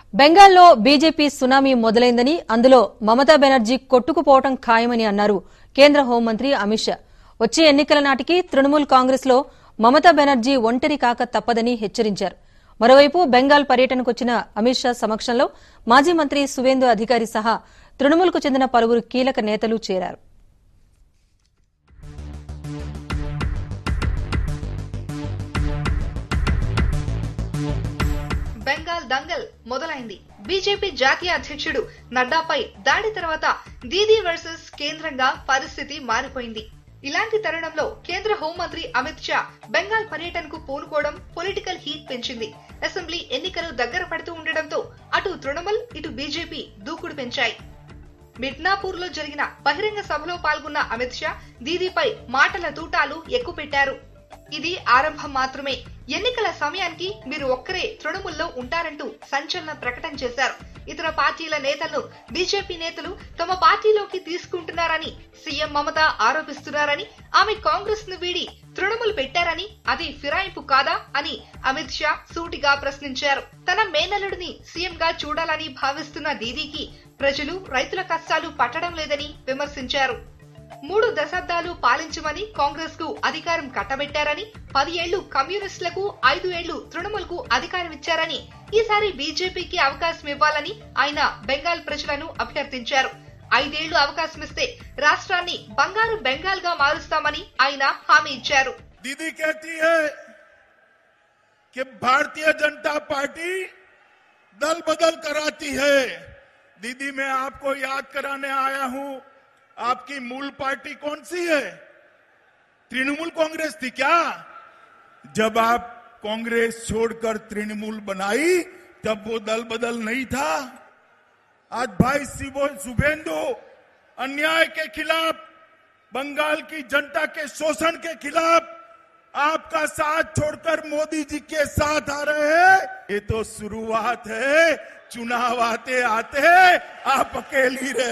బెంగాల్లో BJP tsunami మొదలైందని అందులో మమతా బెనర్జీ కొట్టుకుపోవటం ఖాయమని అన్నారు కేంద్ర హోంమంత్రి అమిత్ షా వచ్చే ఎన్నికల నాటికి తృణమూల్ కాంగ్రెస్ లో మమతా బెనర్జీ ఒంటరి కాక తప్పదని హెచ్చరించారు మరోవైపు బెంగాల్ పర్యటనకొచ్చిన అమిత్ షా సమక్షంలో మాజీ మంత్రి సువేందు అధికారి సహా తృణమూల్కు చెందిన పలువురు కీలక నేతలు చేరారు బెంగాల్ దంగల్ మొదలైంది బీజేపీ జాతీయ అధ్యక్షుడు నడ్డాపై దాడి తర్వాత దీదీ వర్సెస్ కేంద్రంగా పరిస్థితి మారిపోయింది ఇలాంటి తరుణంలో కేంద్ర హోంమంత్రి అమిత్ షా బెంగాల్ పర్యటనకు పూనుకోవడం పొలిటికల్ హీట్ పెంచింది అసెంబ్లీ ఎన్నికలు దగ్గర పడుతూ ఉండడంతో అటు తృణమూల్ ఇటు బీజేపీ దూకుడు పెంచాయి మిడ్నాపూర్ లో జరిగిన బహిరంగ సభలో పాల్గొన్న అమిత్ షా దీదీపై మాటల తూటాలు ఎక్కుపెట్టారు ఇది ఆరంభం మాత్రమే ఎన్నికల సమయానికి మీరు ఒక్కరే తృణమూల్లో ఉంటారంటూ సంచలన ప్రకటన చేశారు ఇతర పార్టీల నేతలను బీజేపీ నేతలు తమ పార్టీలోకి తీసుకుంటున్నారని సీఎం మమత ఆరోపిస్తున్నారని ఆమె కాంగ్రెస్ ను వీడి తృణమూల్ పెట్టారని అది ఫిరాయింపు కాదా అని అమిత్ షా సూటిగా ప్రశ్నించారు తన మేనల్లుడిని సీఎం గా చూడాలని భావిస్తున్న దీదీకి ప్రజలు రైతుల కష్టాలు పట్టడం లేదని విమర్శించారు మూడు దశాబ్దాలు పాలించమని కాంగ్రెస్ కు అధికారం కట్టబెట్టారని పది ఏళ్లు కమ్యూనిస్టులకు ఐదు ఏళ్లు తృణమూల్ కు అధికారం ఇచ్చారని ఈసారి బీజేపీకి అవకాశం ఇవ్వాలని ఆయన బెంగాల్ ప్రజలను అభ్యర్థించారు ఐదేళ్లు అవకాశం ఇస్తే రాష్ట్రాన్ని బంగారు బెంగాల్ గా మారుస్తామని ఆయన హామీ ఇచ్చారు दीदी कहती है कि भारतीय जनता पार्टी दल बदल कराती है दीदी मैं आपको याद कराने आया हूं आपकी मूल पार्टी कौन सी है तृणमूल कांग्रेस थी क्या जब आप कांग्रेस छोड़कर तृणमूल बनाई तब वो दल बदल नहीं था आज भाई शिवो शुभेंदु अन्याय के खिलाफ बंगाल की जनता के शोषण के खिलाफ आपका साथ छोड़कर मोदी जी के साथ आ रहे हैं ये तो शुरुआत है चुनाव आते आते आप अकेली रह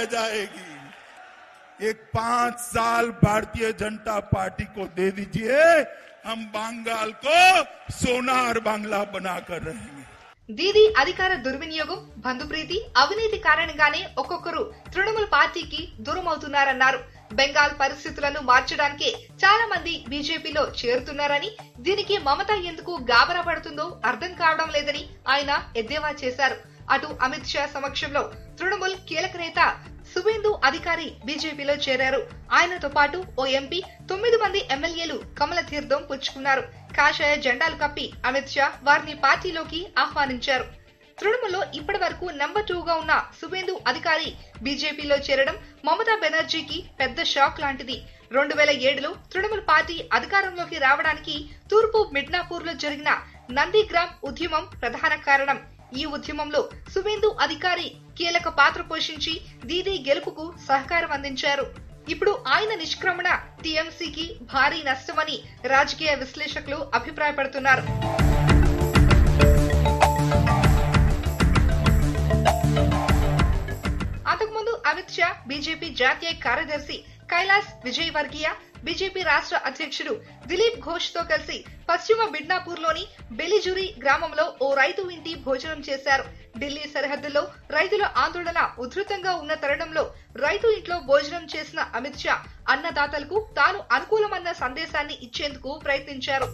जाएगी एक पांच साल भारतीय जनता पार्टी को दे दीजिए हम बंगाल को सोनार बांग्ला बनाकर रहेंगे దీదీ అధికార దుర్వినియోగం బంధుప్రీతి అవినీతి కారణంగానే ఒక్కొక్కరు తృణమూల్ పార్టీకి దూరం అవుతున్నారన్నారు బెంగాల్ పరిస్థితులను మార్చడానికే చాలా మంది బీజేపీలో చేరుతున్నారని దీనికి మమత ఎందుకు గాబరా పడుతుందో అర్థం కావడం లేదని ఆయన ఎద్దేవా చేశారు అటు అమిత్ షా సమక్షంలో తృణమూల్ కీలక నేత సువేందు అధికారి బీజేపీలో చేరారు ఆయనతో పాటు ఓ ఎంపీ తొమ్మిది మంది ఎమ్మెల్యేలు కమల తీర్థం పుచ్చుకున్నారు కాషాయ జెండాలు కప్పి అమిత్ షా వారిని పార్టీలోకి ఆహ్వానించారు తృణమూల్లో ఇప్పటి వరకు నెంబర్ టూ గా ఉన్న సువేందు అధికారి బీజేపీలో చేరడం మమతా బెనర్జీకి పెద్ద షాక్ లాంటిది రెండు వేల ఏడులో తృణమూల్ పార్టీ అధికారంలోకి రావడానికి తూర్పు మిడ్నాపూర్ లో జరిగిన నందిగ్రామ్ ఉద్యమం ప్రధాన కారణం ఈ ఉద్యమంలో సువేందు అధికారి కీలక పాత్ర పోషించి దీదీ గెలుపుకు సహకారం అందించారు ఇప్పుడు ఆయన నిష్క్రమణ టీఎంసీకి భారీ నష్టమని రాజకీయ విశ్లేషకులు అభిప్రాయపడుతున్నారు అంతకుముందు అమిత్ షా బీజేపీ జాతీయ కార్యదర్శి కైలాస్ విజయ్ వర్గీయ బీజేపీ రాష్ట్ర అధ్యక్షుడు దిలీప్ ఘోష్ తో కలిసి పశ్చిమ మిడ్నాపూర్ లోని బెలిజురి గ్రామంలో ఓ రైతు ఇంటి భోజనం చేశారు ఢిల్లీ సరిహద్దుల్లో రైతుల ఆందోళన ఉధృతంగా ఉన్న తరుణంలో రైతు ఇంట్లో భోజనం చేసిన అమిత్ షా అన్నదాతలకు తాను అనుకూలమన్న సందేశాన్ని ఇచ్చేందుకు ప్రయత్నించారు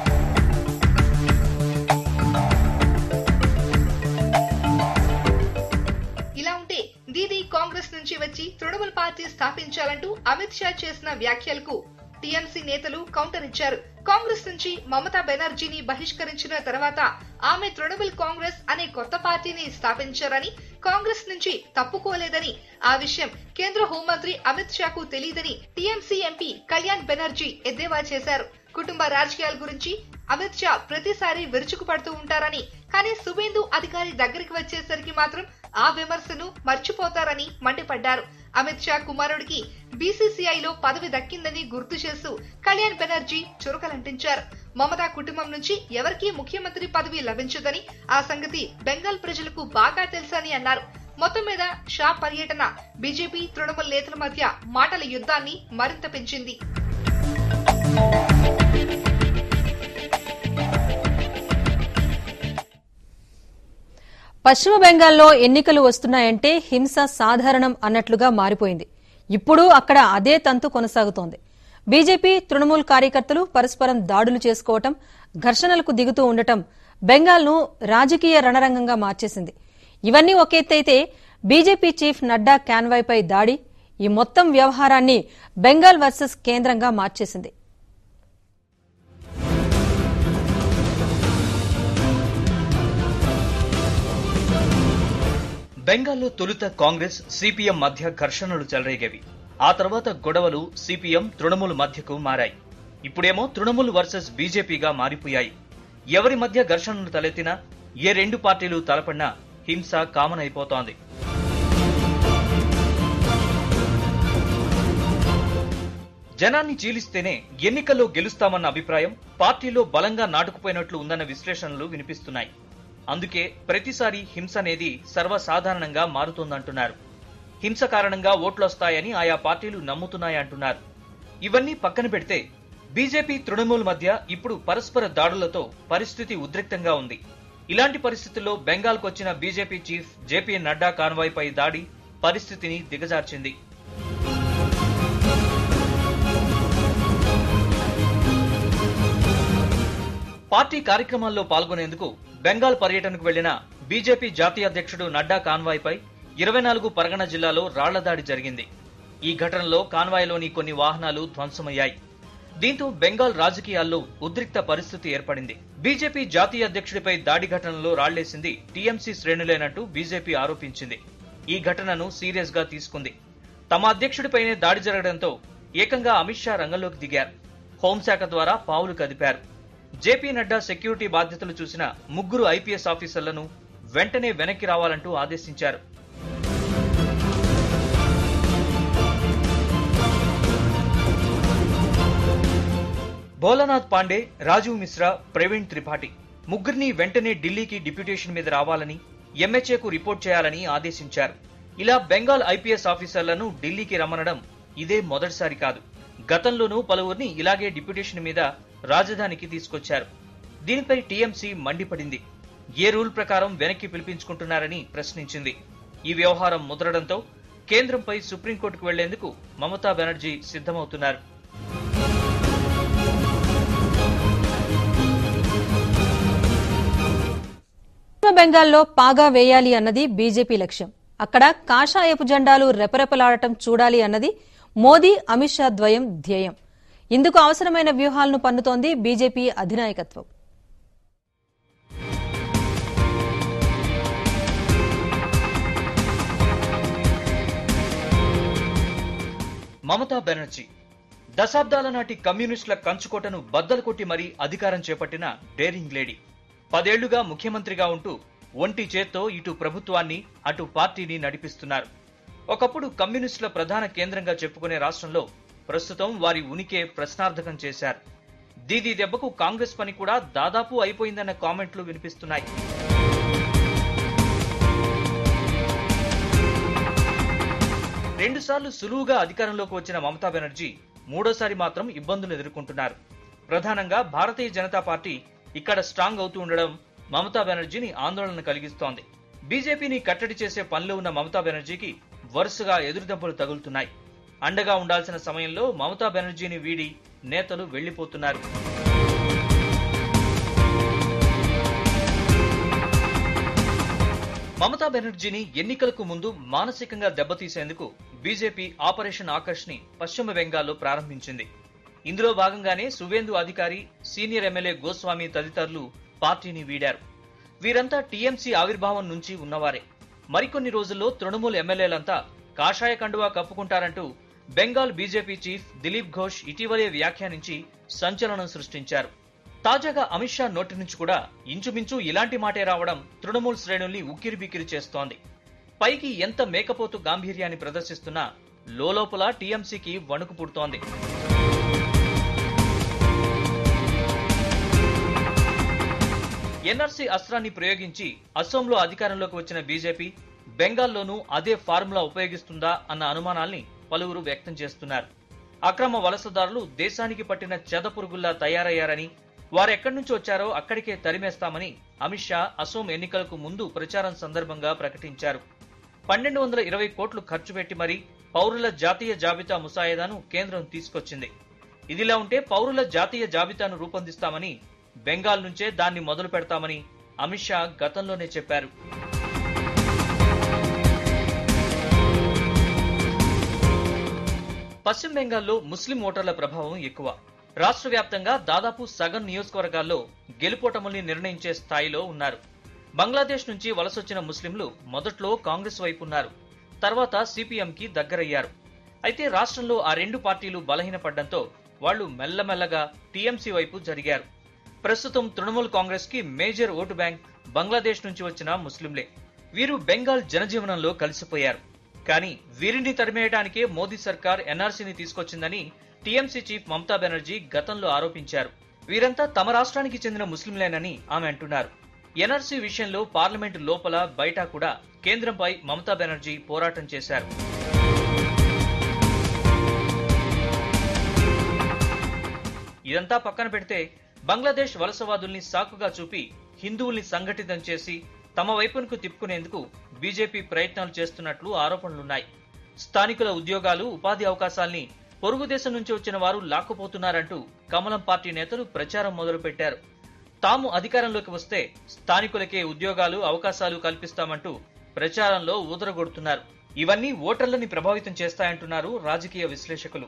ఇలా ఉంటే దీదీ కాంగ్రెస్ నుంచి వచ్చి తృణమూల్ పార్టీ స్థాపించాలంటూ అమిత్ షా చేసిన వ్యాఖ్యలకు టీఎంసీ నేతలు కౌంటర్ ఇచ్చారు కాంగ్రెస్ నుంచి మమతా బెనర్జీని బహిష్కరించిన తర్వాత ఆమె తృణమూల్ కాంగ్రెస్ అనే కొత్త పార్టీని స్థాపించారని కాంగ్రెస్ నుంచి తప్పుకోలేదని ఆ విషయం కేంద్ర హోంమంత్రి అమిత్ షాకు తెలియదని టీఎంసీ ఎంపీ కళ్యాణ్ బెనర్జీ ఎద్దేవా చేశారు కుటుంబ రాజకీయాల గురించి అమిత్ షా ప్రతిసారి విరుచుకుపడుతూ ఉంటారని కానీ సువేందు అధికారి దగ్గరికి వచ్చేసరికి మాత్రం ఆ విమర్శను మర్చిపోతారని మండిపడ్డారు అమిత్ షా కుమారుడికి బీసీసీఐలో పదవి దక్కిందని గుర్తు చేస్తూ కళ్యాణ్ బెనర్జీ చురకలంటించారు మమతా కుటుంబం నుంచి ఎవరికీ ముఖ్యమంత్రి పదవి లభించదని ఆ సంగతి బెంగాల్ ప్రజలకు బాగా తెలుసని అన్నారు మొత్తం మీద షా పర్యటన బీజేపీ తృణమూల్ నేతల మధ్య మాటల యుద్ధాన్ని మరింత పెంచింది పశ్చిమ బెంగాల్లో ఎన్నికలు వస్తున్నాయంటే హింస సాధారణం అన్నట్లుగా మారిపోయింది ఇప్పుడు అక్కడ అదే తంతు కొనసాగుతోంది బీజేపీ తృణమూల్ కార్యకర్తలు పరస్పరం దాడులు చేసుకోవటం ఘర్షణలకు దిగుతూ ఉండటం బెంగాల్ను రాజకీయ రణరంగంగా మార్చేసింది ఇవన్నీ ఒక ఎత్తైతే బీజేపీ చీఫ్ నడ్డా కాన్వాయ్పై దాడి ఈ మొత్తం వ్యవహారాన్ని బెంగాల్ వర్సెస్ కేంద్రంగా మార్చేసింది బెంగాల్లో తొలుత కాంగ్రెస్ సిపిఎం మధ్య ఘర్షణలు చెలరేగేవి ఆ తర్వాత గొడవలు సిపిఎం తృణమూల్ మధ్యకు మారాయి ఇప్పుడేమో తృణమూల్ వర్సెస్ బీజేపీగా మారిపోయాయి ఎవరి మధ్య ఘర్షణలు తలెత్తినా ఏ రెండు పార్టీలు తలపడినా హింస కామన్ అయిపోతోంది జనాన్ని చీలిస్తేనే ఎన్నికల్లో గెలుస్తామన్న అభిప్రాయం పార్టీలో బలంగా నాటుకుపోయినట్లు ఉందన్న విశ్లేషణలు వినిపిస్తున్నాయి అందుకే ప్రతిసారి హింస అనేది సర్వసాధారణంగా మారుతోందంటున్నారు హింస కారణంగా ఓట్లొస్తాయని ఆయా పార్టీలు నమ్ముతున్నాయంటున్నారు ఇవన్నీ పక్కన పెడితే బీజేపీ తృణమూల్ మధ్య ఇప్పుడు పరస్పర దాడులతో పరిస్థితి ఉద్రిక్తంగా ఉంది ఇలాంటి పరిస్థితుల్లో బెంగాల్కు వచ్చిన బీజేపీ చీఫ్ జేపీ నడ్డా కాన్వాయ్పై దాడి పరిస్థితిని దిగజార్చింది పార్టీ కార్యక్రమాల్లో పాల్గొనేందుకు బెంగాల్ పర్యటనకు వెళ్లిన బీజేపీ జాతీయ అధ్యక్షుడు నడ్డా కాన్వాయ్పై ఇరవై నాలుగు పరగణ జిల్లాలో రాళ్ల దాడి జరిగింది ఈ ఘటనలో కాన్వాయ్లోని కొన్ని వాహనాలు ధ్వంసమయ్యాయి దీంతో బెంగాల్ రాజకీయాల్లో ఉద్రిక్త పరిస్థితి ఏర్పడింది బీజేపీ జాతీయ అధ్యక్షుడిపై దాడి ఘటనలో రాళ్లేసింది టీఎంసీ శ్రేణులేనంటూ బీజేపీ ఆరోపించింది ఈ ఘటనను సీరియస్ గా తీసుకుంది తమ అధ్యక్షుడిపైనే దాడి జరగడంతో ఏకంగా అమిత్ షా రంగంలోకి దిగారు హోంశాఖ ద్వారా పావులు కదిపారు జేపీ నడ్డా సెక్యూరిటీ బాధ్యతలు చూసిన ముగ్గురు ఐపీఎస్ ఆఫీసర్లను వెంటనే వెనక్కి రావాలంటూ ఆదేశించారు భోలానాథ్ పాండే రాజీవ్ మిశ్రా ప్రవీణ్ త్రిపాఠి ముగ్గురిని వెంటనే ఢిల్లీకి డిప్యూటేషన్ మీద రావాలని ఎంహెచ్ఏకు రిపోర్ట్ చేయాలని ఆదేశించారు ఇలా బెంగాల్ ఐపీఎస్ ఆఫీసర్లను ఢిల్లీకి రమ్మనడం ఇదే మొదటిసారి కాదు గతంలోనూ పలువురిని ఇలాగే డిప్యూటేషన్ మీద రాజధానికి తీసుకొచ్చారు దీనిపై టీఎంసీ మండిపడింది ఏ రూల్ ప్రకారం వెనక్కి పిలిపించుకుంటున్నారని ప్రశ్నించింది ఈ వ్యవహారం ముదరడంతో కేంద్రంపై సుప్రీంకోర్టుకు వెళ్లేందుకు మమతా బెనర్జీ సిద్ధమవుతున్నారు పశ్చిమ బెంగాల్లో పాగా వేయాలి అన్నది బీజేపీ లక్ష్యం అక్కడ కాషాయపు జెండాలు రెపరెపలాడటం చూడాలి అన్నది మోదీ అమిత్ షా ద్వయం ధ్యేయం ఇందుకు అవసరమైన వ్యూహాలను పన్నుతోంది బీజేపీ అధినాయకత్వం మమతా బెనర్జీ దశాబ్దాల నాటి కమ్యూనిస్టుల కంచుకోటను బద్దలు కొట్టి మరీ అధికారం చేపట్టిన డేరింగ్ లేడీ పదేళ్లుగా ముఖ్యమంత్రిగా ఉంటూ ఒంటి చేత్తో ఇటు ప్రభుత్వాన్ని అటు పార్టీని నడిపిస్తున్నారు ఒకప్పుడు కమ్యూనిస్టుల ప్రధాన కేంద్రంగా చెప్పుకునే రాష్ట్రంలో ప్రస్తుతం వారి ఉనికే ప్రశ్నార్థకం చేశారు దీదీ దెబ్బకు కాంగ్రెస్ పని కూడా దాదాపు అయిపోయిందన్న కామెంట్లు వినిపిస్తున్నాయి రెండుసార్లు సులువుగా అధికారంలోకి వచ్చిన మమతా బెనర్జీ మూడోసారి మాత్రం ఇబ్బందులు ఎదుర్కొంటున్నారు ప్రధానంగా భారతీయ జనతా పార్టీ ఇక్కడ స్ట్రాంగ్ అవుతూ ఉండడం మమతా బెనర్జీని ఆందోళన కలిగిస్తోంది బీజేపీని కట్టడి చేసే పనిలో ఉన్న మమతా బెనర్జీకి వరుసగా ఎదురుదెబ్బలు తగులుతున్నాయి అండగా ఉండాల్సిన సమయంలో మమతా బెనర్జీని వీడి నేతలు వెళ్లిపోతున్నారు మమతా బెనర్జీని ఎన్నికలకు ముందు మానసికంగా దెబ్బతీసేందుకు బీజేపీ ఆపరేషన్ ఆకర్ష్ ని పశ్చిమ బెంగాల్లో ప్రారంభించింది ఇందులో భాగంగానే సువేందు అధికారి సీనియర్ ఎమ్మెల్యే గోస్వామి తదితరులు పార్టీని వీడారు వీరంతా టీఎంసీ ఆవిర్భావం నుంచి ఉన్నవారే మరికొన్ని రోజుల్లో తృణమూల్ ఎమ్మెల్యేలంతా కాషాయ కండువా కప్పుకుంటారంటూ బెంగాల్ బీజేపీ చీఫ్ దిలీప్ ఘోష్ ఇటీవలే వ్యాఖ్యానించి సంచలనం సృష్టించారు తాజాగా అమిత్ షా నోటి నుంచి కూడా ఇంచుమించు ఇలాంటి మాటే రావడం తృణమూల్ శ్రేణుల్ని ఉక్కిరిబిక్కిరి చేస్తోంది పైకి ఎంత మేకపోతు గాంభీర్యాన్ని ప్రదర్శిస్తున్నా లోలోపల టీఎంసీకి వణుకు పుడుతోంది ఎన్ఆర్సీ అస్త్రాన్ని ప్రయోగించి అస్సోంలో అధికారంలోకి వచ్చిన బీజేపీ బెంగాల్లోనూ అదే ఫార్ములా ఉపయోగిస్తుందా అన్న అనుమానాల్ని పలువురు వ్యక్తం చేస్తున్నారు అక్రమ వలసదారులు దేశానికి పట్టిన చెదపురుగుల్లా తయారయ్యారని వారు ఎక్కడి నుంచి వచ్చారో అక్కడికే తరిమేస్తామని అమిత్ షా అసోం ఎన్నికలకు ముందు ప్రచారం సందర్భంగా ప్రకటించారు పన్నెండు వందల ఇరవై కోట్లు ఖర్చు పెట్టి మరీ పౌరుల జాతీయ జాబితా ముసాయిదాను కేంద్రం తీసుకొచ్చింది ఇదిలా ఉంటే పౌరుల జాతీయ జాబితాను రూపొందిస్తామని బెంగాల్ నుంచే దాన్ని మొదలు పెడతామని అమిత్ షా గతంలోనే చెప్పారు పశ్చిమ బెంగాల్లో ముస్లిం ఓటర్ల ప్రభావం ఎక్కువ రాష్ట్ర వ్యాప్తంగా దాదాపు సగం నియోజకవర్గాల్లో గెలుపోటముల్ని నిర్ణయించే స్థాయిలో ఉన్నారు బంగ్లాదేశ్ నుంచి వలసొచ్చిన ముస్లింలు మొదట్లో కాంగ్రెస్ వైపు ఉన్నారు తర్వాత సిపిఎంకి దగ్గరయ్యారు అయితే రాష్ట్రంలో ఆ రెండు పార్టీలు బలహీనపడ్డంతో వాళ్లు మెల్లమెల్లగా టీఎంసీ వైపు జరిగారు ప్రస్తుతం తృణమూల్ కాంగ్రెస్ కి మేజర్ ఓటు బ్యాంక్ బంగ్లాదేశ్ నుంచి వచ్చిన ముస్లింలే వీరు బెంగాల్ జనజీవనంలో కలిసిపోయారు కానీ వీరిని తరిమేయడానికే మోదీ సర్కార్ ఎన్ఆర్సీని తీసుకొచ్చిందని టీఎంసీ చీఫ్ మమతా బెనర్జీ గతంలో ఆరోపించారు వీరంతా తమ రాష్ట్రానికి చెందిన ముస్లింలేనని ఆమె అంటున్నారు ఎన్ఆర్సీ విషయంలో పార్లమెంటు లోపల బయట కూడా కేంద్రంపై మమతా బెనర్జీ పోరాటం చేశారు ఇదంతా పక్కన పెడితే బంగ్లాదేశ్ వలసవాదుల్ని సాకుగా చూపి హిందువుల్ని సంఘటితం చేసి తమ వైపునకు తిప్పుకునేందుకు బీజేపీ ప్రయత్నాలు చేస్తున్నట్లు ఆరోపణలున్నాయి స్థానికుల ఉద్యోగాలు ఉపాధి అవకాశాల్ని పొరుగు దేశం నుంచి వచ్చిన వారు లాక్కుపోతున్నారంటూ కమలం పార్టీ నేతలు ప్రచారం మొదలుపెట్టారు తాము అధికారంలోకి వస్తే స్థానికులకే ఉద్యోగాలు అవకాశాలు కల్పిస్తామంటూ ప్రచారంలో ఊదరగొడుతున్నారు ఇవన్నీ ఓటర్లని ప్రభావితం చేస్తాయంటున్నారు రాజకీయ విశ్లేషకులు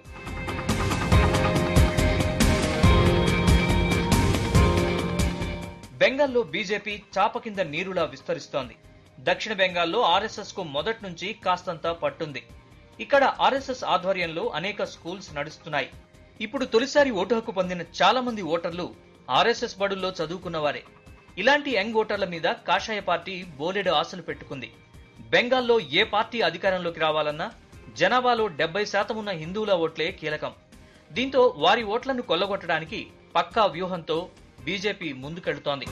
బెంగాల్లో బీజేపీ చాప కింద నీరులా విస్తరిస్తోంది దక్షిణ బెంగాల్లో ఆర్ఎస్ఎస్ కు మొదటి నుంచి కాస్తంత పట్టుంది ఇక్కడ ఆర్ఎస్ఎస్ ఆధ్వర్యంలో అనేక స్కూల్స్ నడుస్తున్నాయి ఇప్పుడు తొలిసారి ఓటు హక్కు పొందిన చాలా మంది ఓటర్లు ఆర్ఎస్ఎస్ బడుల్లో చదువుకున్నవారే ఇలాంటి యంగ్ ఓటర్ల మీద కాషాయ పార్టీ బోలెడు ఆశలు పెట్టుకుంది బెంగాల్లో ఏ పార్టీ అధికారంలోకి రావాలన్నా జనాభాలో డెబ్బై శాతం ఉన్న హిందువుల ఓట్లే కీలకం దీంతో వారి ఓట్లను కొల్లగొట్టడానికి పక్కా వ్యూహంతో బీజేపీ ముందుకెళ్తోంది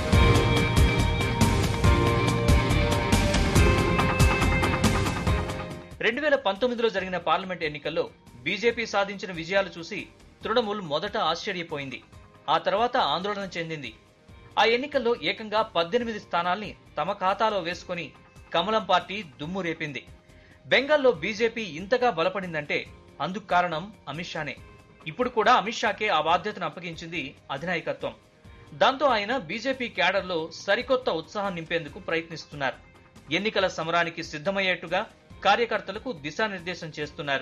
రెండు వేల పంతొమ్మిదిలో జరిగిన పార్లమెంట్ ఎన్నికల్లో బీజేపీ సాధించిన విజయాలు చూసి తృణమూల్ మొదట ఆశ్చర్యపోయింది ఆ తర్వాత ఆందోళన చెందింది ఆ ఎన్నికల్లో ఏకంగా పద్దెనిమిది స్థానాల్ని తమ ఖాతాలో వేసుకుని కమలం పార్టీ దుమ్ము రేపింది బెంగాల్లో బీజేపీ ఇంతగా బలపడిందంటే అందుకు కారణం అమిత్ షానే ఇప్పుడు కూడా అమిత్ షాకే ఆ బాధ్యతను అప్పగించింది అధినాయకత్వం దాంతో ఆయన బీజేపీ క్యాడర్లో సరికొత్త ఉత్సాహం నింపేందుకు ప్రయత్నిస్తున్నారు ఎన్నికల సమరానికి సిద్ధమయ్యేట్టుగా కార్యకర్తలకు దిశానిర్దేశం చేస్తున్నారు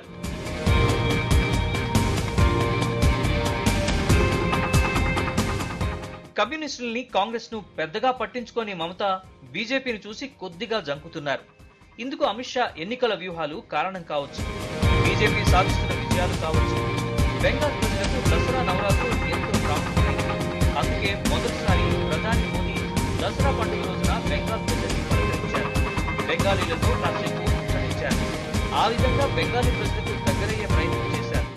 కమ్యూనిస్టుల్ని కాంగ్రెస్ ను పెద్దగా పట్టించుకోని మమత బీజేపీని చూసి కొద్దిగా జంకుతున్నారు ఇందుకు అమిత్ షా ఎన్నికల వ్యూహాలు కారణం కావచ్చు బీజేపీ సాధిస్తున్న విజయాలు కావచ్చు బెంగాల్ ప్రజలకు దసరా నవరాత్రులు ఎంతో ప్రాముఖ్యమైనవి అందుకే మొదటిసారి ప్రధాని మోదీ దసరా పండుగ రోజున బెంగాల్ ప్రజల్ని పలకరించారు బెంగాలీలతో కాసేపు ముచ్చటించారు ఆ విధంగా బెంగాలీ ప్రజలకు దగ్గరయ్యే ప్రయత్నం చేశారు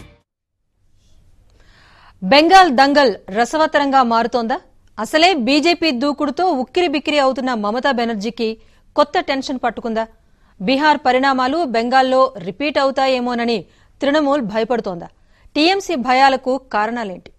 బెంగాల్ దంగల్ రసవత్తరంగా మారుతోందా అసలే బీజేపీ దూకుడుతో ఉక్కిరి బిక్కిరి అవుతున్న మమతా బెనర్జీకి కొత్త టెన్షన్ పట్టుకుందా బీహార్ పరిణామాలు బెంగాల్లో రిపీట్ అవుతాయేమోనని తృణమూల్ భయపడుతోందా టీఎంసీ భయాలకు కారణాలేంటి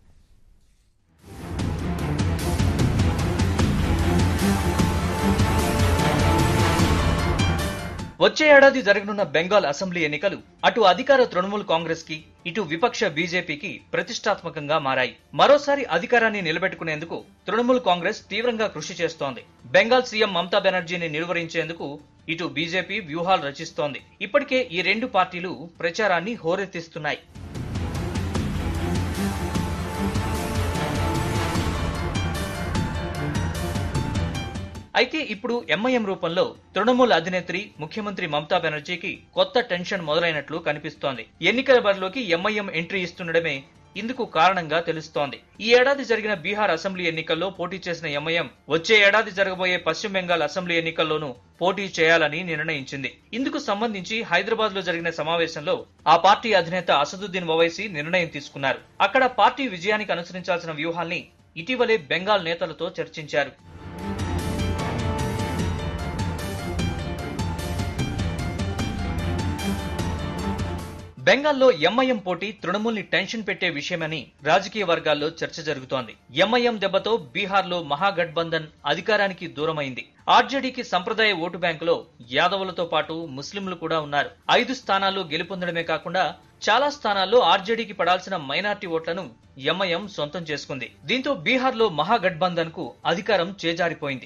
వచ్చే ఏడాది జరగనున్న బెంగాల్ అసెంబ్లీ ఎన్నికలు అటు అధికార తృణమూల్ కాంగ్రెస్ కి ఇటు విపక్ష బీజేపీకి ప్రతిష్టాత్మకంగా మారాయి మరోసారి అధికారాన్ని నిలబెట్టుకునేందుకు తృణమూల్ కాంగ్రెస్ తీవ్రంగా కృషి చేస్తోంది బెంగాల్ సీఎం మమతా బెనర్జీని నిలువరించేందుకు ఇటు బీజేపీ వ్యూహాలు రచిస్తోంది ఇప్పటికే ఈ రెండు పార్టీలు ప్రచారాన్ని హోరెత్తిస్తున్నాయి అయితే ఇప్పుడు ఎంఐఎం రూపంలో తృణమూల్ అధినేత్రి ముఖ్యమంత్రి మమతా బెనర్జీకి కొత్త టెన్షన్ మొదలైనట్లు కనిపిస్తోంది ఎన్నికల బరిలోకి ఎంఐఎం ఎంట్రీ ఇస్తుండడమే ఇందుకు కారణంగా తెలుస్తోంది ఈ ఏడాది జరిగిన బీహార్ అసెంబ్లీ ఎన్నికల్లో పోటీ చేసిన ఎంఐఎం వచ్చే ఏడాది జరగబోయే పశ్చిమ బెంగాల్ అసెంబ్లీ ఎన్నికల్లోనూ పోటీ చేయాలని నిర్ణయించింది ఇందుకు సంబంధించి హైదరాబాద్ లో జరిగిన సమావేశంలో ఆ పార్టీ అధినేత అసదుద్దీన్ ఓవైసీ నిర్ణయం తీసుకున్నారు అక్కడ పార్టీ విజయానికి అనుసరించాల్సిన వ్యూహాల్ని ఇటీవలే బెంగాల్ నేతలతో చర్చించారు బెంగాల్లో ఎంఐఎం పోటీ తృణమూల్ని టెన్షన్ పెట్టే విషయమని రాజకీయ వర్గాల్లో చర్చ జరుగుతోంది ఎంఐఎం దెబ్బతో బీహార్లో మహాగఠబంధన్ అధికారానికి దూరమైంది ఆర్జేడీకి సంప్రదాయ ఓటు బ్యాంకులో యాదవులతో పాటు ముస్లింలు కూడా ఉన్నారు ఐదు స్థానాల్లో గెలుపొందడమే కాకుండా చాలా స్థానాల్లో ఆర్జేడీకి పడాల్సిన మైనార్టీ ఓట్లను ఎంఐఎం సొంతం చేసుకుంది దీంతో బీహార్లో మహాగఠబంధన్ కు అధికారం చేజారిపోయింది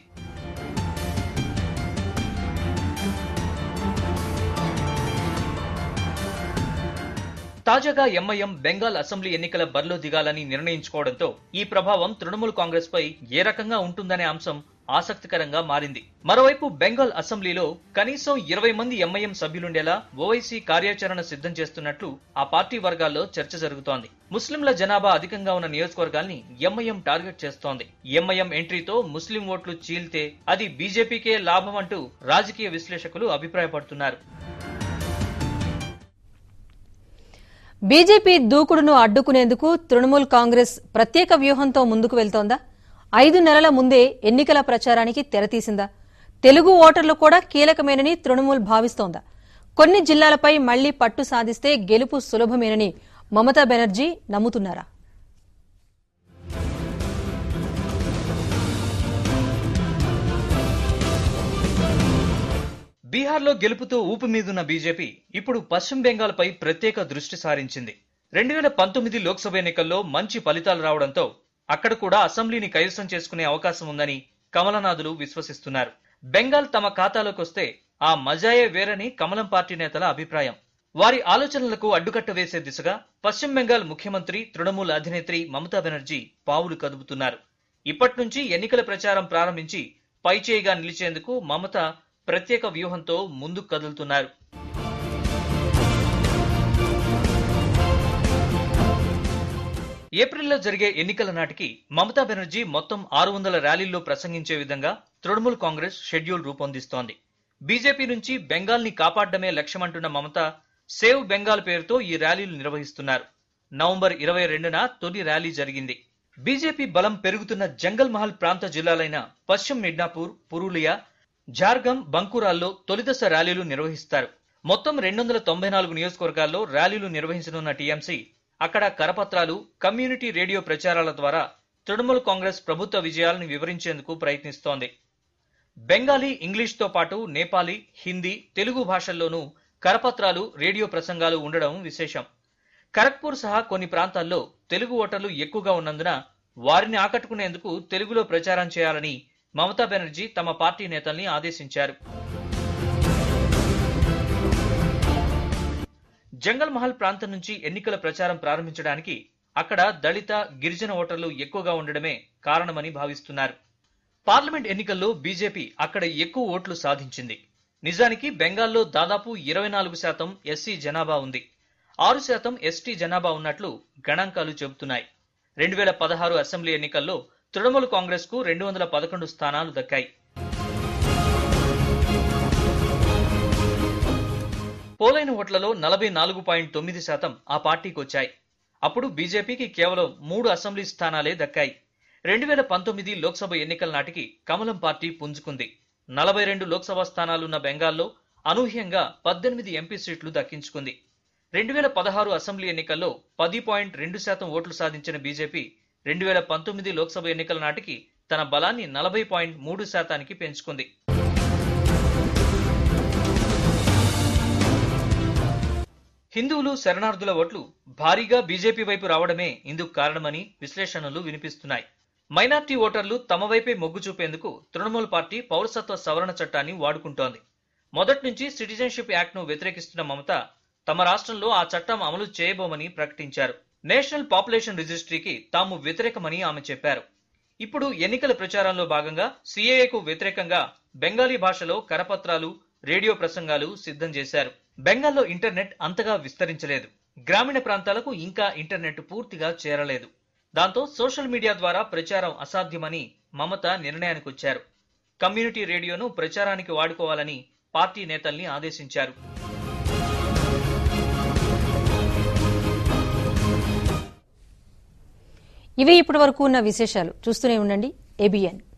తాజాగా ఎంఐఎం బెంగాల్ అసెంబ్లీ ఎన్నికల బరిలో దిగాలని నిర్ణయించుకోవడంతో ఈ ప్రభావం తృణమూల్ కాంగ్రెస్ పై ఏ రకంగా ఉంటుందనే అంశం ఆసక్తికరంగా మారింది మరోవైపు బెంగాల్ అసెంబ్లీలో కనీసం ఇరవై మంది ఎంఐఎం సభ్యులుండేలా ఓవైసీ కార్యాచరణ సిద్ధం చేస్తున్నట్లు ఆ పార్టీ వర్గాల్లో చర్చ జరుగుతోంది ముస్లింల జనాభా అధికంగా ఉన్న నియోజకవర్గాల్ని ఎంఐఎం టార్గెట్ చేస్తోంది ఎంఐఎం ఎంట్రీతో ముస్లిం ఓట్లు చీల్తే అది బీజేపీకే లాభం అంటూ రాజకీయ విశ్లేషకులు అభిప్రాయపడుతున్నారు బీజేపీ దూకుడును అడ్డుకునేందుకు తృణమూల్ కాంగ్రెస్ ప్రత్యేక వ్యూహంతో ముందుకు వెళ్తోందా ఐదు నెలల ముందే ఎన్నికల ప్రచారానికి తెరతీసిందా తెలుగు ఓటర్లు కూడా కీలకమేనని తృణమూల్ భావిస్తోందా కొన్ని జిల్లాలపై మళ్లీ పట్టు సాధిస్తే గెలుపు సులభమేనని మమతా బెనర్జీ నమ్ముతున్నారా బీహార్లో గెలుపుతో ఊపు మీదున్న బీజేపీ ఇప్పుడు పశ్చిమ బెంగాల్ పై ప్రత్యేక దృష్టి సారించింది రెండు వేల పంతొమ్మిది లోక్సభ ఎన్నికల్లో మంచి ఫలితాలు రావడంతో అక్కడ కూడా అసెంబ్లీని కైవసం చేసుకునే అవకాశం ఉందని కమలనాథులు విశ్వసిస్తున్నారు బెంగాల్ తమ ఖాతాలోకి వస్తే ఆ మజాయే వేరని కమలం పార్టీ నేతల అభిప్రాయం వారి ఆలోచనలకు అడ్డుకట్ట వేసే దిశగా పశ్చిమ బెంగాల్ ముఖ్యమంత్రి తృణమూల్ అధినేత్రి మమతా బెనర్జీ పావులు కదుపుతున్నారు ఇప్పటి నుంచి ఎన్నికల ప్రచారం ప్రారంభించి పైచేయిగా నిలిచేందుకు మమత ప్రత్యేక వ్యూహంతో ముందుకు కదులుతున్నారు ఏప్రిల్లో జరిగే ఎన్నికల నాటికి మమతా బెనర్జీ మొత్తం ఆరు వందల ర్యాలీల్లో ప్రసంగించే విధంగా తృణమూల్ కాంగ్రెస్ షెడ్యూల్ రూపొందిస్తోంది బీజేపీ నుంచి బెంగాల్ని కాపాడడమే లక్ష్యమంటున్న మమత సేవ్ బెంగాల్ పేరుతో ఈ ర్యాలీలు నిర్వహిస్తున్నారు నవంబర్ ఇరవై రెండున తొలి ర్యాలీ జరిగింది బీజేపీ బలం పెరుగుతున్న జంగల్ మహల్ ప్రాంత జిల్లాలైన పశ్చిమ మిడ్నాపూర్ పురూలియా జార్గం బంకురాల్లో తొలిదశ ర్యాలీలు నిర్వహిస్తారు మొత్తం రెండు వందల తొంభై నాలుగు నియోజకవర్గాల్లో ర్యాలీలు నిర్వహించనున్న టీఎంసీ అక్కడ కరపత్రాలు కమ్యూనిటీ రేడియో ప్రచారాల ద్వారా తృణమూల్ కాంగ్రెస్ ప్రభుత్వ విజయాలను వివరించేందుకు ప్రయత్నిస్తోంది బెంగాలీ ఇంగ్లీష్తో పాటు నేపాలీ హిందీ తెలుగు భాషల్లోనూ కరపత్రాలు రేడియో ప్రసంగాలు ఉండడం విశేషం ఖరగ్పూర్ సహా కొన్ని ప్రాంతాల్లో తెలుగు ఓటర్లు ఎక్కువగా ఉన్నందున వారిని ఆకట్టుకునేందుకు తెలుగులో ప్రచారం చేయాలని మమతా బెనర్జీ తమ పార్టీ నేతల్ని ఆదేశించారు జంగల్ మహల్ ప్రాంతం నుంచి ఎన్నికల ప్రచారం ప్రారంభించడానికి అక్కడ దళిత గిరిజన ఓటర్లు ఎక్కువగా ఉండడమే కారణమని భావిస్తున్నారు పార్లమెంట్ ఎన్నికల్లో బీజేపీ అక్కడ ఎక్కువ ఓట్లు సాధించింది నిజానికి బెంగాల్లో దాదాపు ఇరవై నాలుగు శాతం ఎస్సీ జనాభా ఉంది ఆరు శాతం ఎస్టీ జనాభా ఉన్నట్లు గణాంకాలు చెబుతున్నాయి రెండు వేల పదహారు అసెంబ్లీ ఎన్నికల్లో తృణమూల్ కాంగ్రెస్ కు రెండు వందల పదకొండు స్థానాలు దక్కాయి పోలైన ఓట్లలో నలభై నాలుగు పాయింట్ తొమ్మిది శాతం ఆ పార్టీకి వచ్చాయి అప్పుడు బీజేపీకి కేవలం మూడు అసెంబ్లీ స్థానాలే దక్కాయి రెండు వేల పంతొమ్మిది లోక్సభ ఎన్నికల నాటికి కమలం పార్టీ పుంజుకుంది నలభై రెండు లోక్సభ స్థానాలున్న బెంగాల్లో అనూహ్యంగా పద్దెనిమిది ఎంపీ సీట్లు దక్కించుకుంది రెండు వేల పదహారు అసెంబ్లీ ఎన్నికల్లో పది పాయింట్ రెండు శాతం ఓట్లు సాధించిన బీజేపీ రెండు వేల పంతొమ్మిది లోక్సభ ఎన్నికల నాటికి తన బలాన్ని నలభై పాయింట్ మూడు శాతానికి పెంచుకుంది హిందువులు శరణార్థుల ఓట్లు భారీగా బీజేపీ వైపు రావడమే ఇందుకు కారణమని విశ్లేషణలు వినిపిస్తున్నాయి మైనార్టీ ఓటర్లు తమ వైపే మొగ్గు చూపేందుకు తృణమూల్ పార్టీ పౌరసత్వ సవరణ చట్టాన్ని వాడుకుంటోంది మొదటి నుంచి సిటిజన్షిప్ యాక్ట్ ను వ్యతిరేకిస్తున్న మమత తమ రాష్ట్రంలో ఆ చట్టం అమలు చేయబోమని ప్రకటించారు నేషనల్ పాపులేషన్ రిజిస్ట్రీకి తాము వ్యతిరేకమని ఆమె చెప్పారు ఇప్పుడు ఎన్నికల ప్రచారంలో భాగంగా సీఏఏకు వ్యతిరేకంగా బెంగాలీ భాషలో కరపత్రాలు రేడియో ప్రసంగాలు సిద్ధం చేశారు బెంగాల్లో ఇంటర్నెట్ అంతగా విస్తరించలేదు గ్రామీణ ప్రాంతాలకు ఇంకా ఇంటర్నెట్ పూర్తిగా చేరలేదు దాంతో సోషల్ మీడియా ద్వారా ప్రచారం అసాధ్యమని మమత నిర్ణయానికొచ్చారు కమ్యూనిటీ రేడియోను ప్రచారానికి వాడుకోవాలని పార్టీ నేతల్ని ఆదేశించారు ఇవి ఇప్పటి వరకు ఉన్న విశేషాలు చూస్తూనే ఉండండి ఏబిఎన్